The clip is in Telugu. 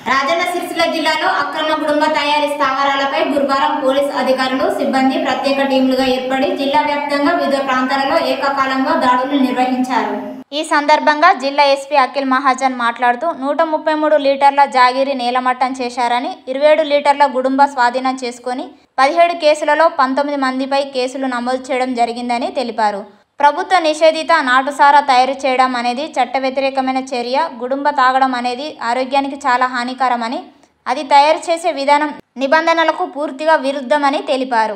రాజన్న సిరిసిల్ల జిల్లాలో అక్రమ కుటుంబ తయారీ స్థావరాలపై గురువారం పోలీస్ అధికారులు సిబ్బంది ప్రత్యేక టీంలుగా ఏర్పడి జిల్లా వ్యాప్తంగా వివిధ ప్రాంతాలలో ఏకకాలంలో దాడులు నిర్వహించారు ఈ సందర్భంగా జిల్లా ఎస్పీ అఖిల్ మహాజన్ మాట్లాడుతూ నూట ముప్పై మూడు లీటర్ల జాగిరి నేలమట్టం చేశారని ఇరవై ఏడు లీటర్ల గుడుంబ స్వాధీనం చేసుకొని పదిహేడు కేసులలో పంతొమ్మిది మందిపై కేసులు నమోదు చేయడం జరిగిందని తెలిపారు ప్రభుత్వ నిషేధిత నాటుసారా తయారు చేయడం అనేది చట్ట వ్యతిరేకమైన చర్య గుడుంబ తాగడం అనేది ఆరోగ్యానికి చాలా హానికరమని అది తయారు చేసే విధానం నిబంధనలకు పూర్తిగా విరుద్ధమని తెలిపారు